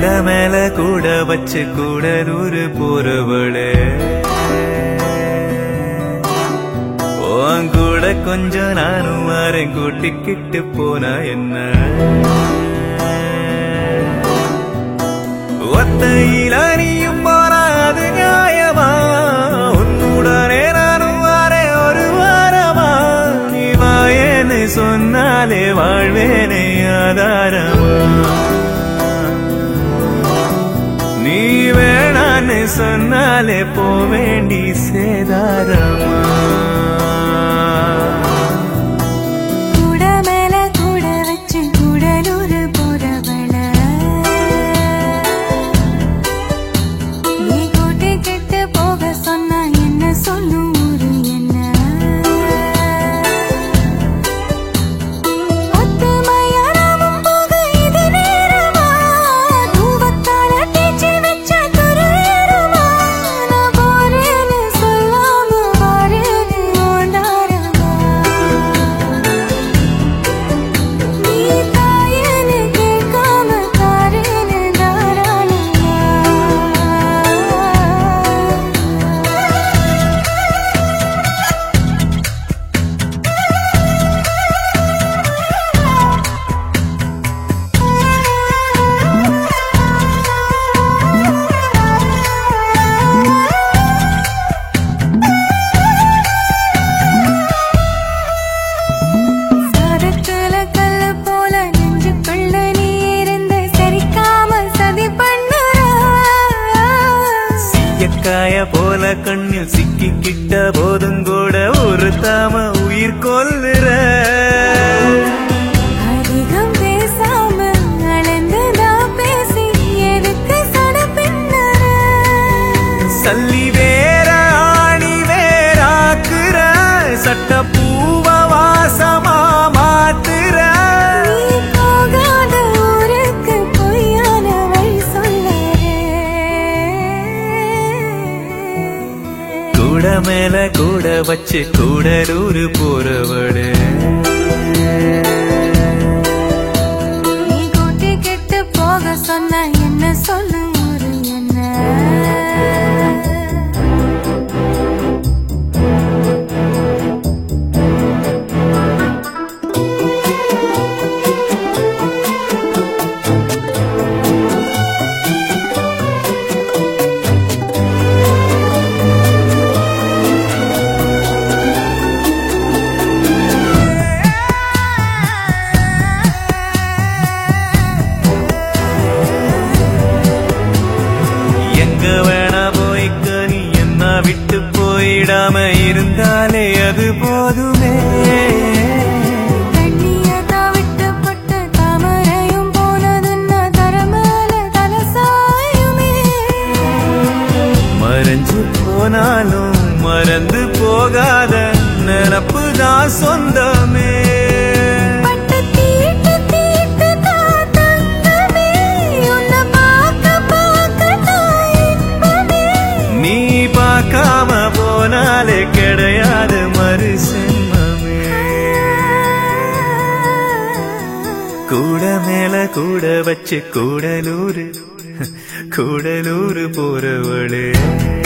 கூட மேல கூட வச்சு கூடலூர் போறவளே உன் கூட கொஞ்சம் நானும் வரேன் கூட்டிக்கிட்டு போனா என்ன ஒத்தையில நீயும் போனா அது நியாயமா உன்னுடனே நானும் வரேன் ஒரு வாரமா நீ வாயேன்னு சொன்னாலே வாழ்வேனே ஆதாரமா நீ வேணான்னு சொன்னாலே போவேண்டி சேதாரமா கூட மேல கூட வச்சு கூடலூர் போறவள நீ கூட்டி கிட்டு போக சொன்னா என்ன சொல்லும் ஊரு என்ன ஒத்துமையாராமும் போக இது நேரமா தூவத்தால தேய்ச்சி வச்ச துருவேறுமா நான் போறேன்னு சொல்லாம வாரேன்னு ஓண்டாரமா நீ தாயேன்னு கேட்காம தாரேன்னு தாராளமா சாரத்துல கல்லு போல நெஞ்சுக்குள்ள நீ இருந்து சரிக்காம சதி பண்ணுற சியக்காய போல கண்ணில் சிக்கிக்கிட்ட போதும் கூட ஒரு தாம உயிர் கொல்லுற அதிகம் பேசாம அளந்து நான் பேசி எதுக்கு சட பின்னற சல்லி வேற ஆணி வேறாக்குற சட்ட பூவ வாசமா மாத்துற நீ போகாத ஊருக்கு பொய்யான வழி சொல்லறே கூட மேல கூட வச்சு கூடலூர் போறவளே நீ கூட்டி கெட்டு போக சொன்ன என்ன சொல்லு ஒரு என்ன எங்க வேணா போய்க்க நீ என்ன விட்டு போயிடாம இருந்தாலே அது போதுமே தண்ணியதா விட்டுப்பட்டு தாமரையும் போனதுன்னா தரமேல தலசாயுமே மறைஞ்சு போனாலும் மறந்து போகாத நினப்பு தான் சொந்தமே பட்டு தீட்டு தீட்டு தான் தங்கமே உன்னை பார்க்க பார்க்க தான் இன்பமே நீ பார்க்காம போனாலே கிடையாது மறு சென்மமே கூட மேல கூட வச்சு கூடலூர் கூடலூர் போறவளே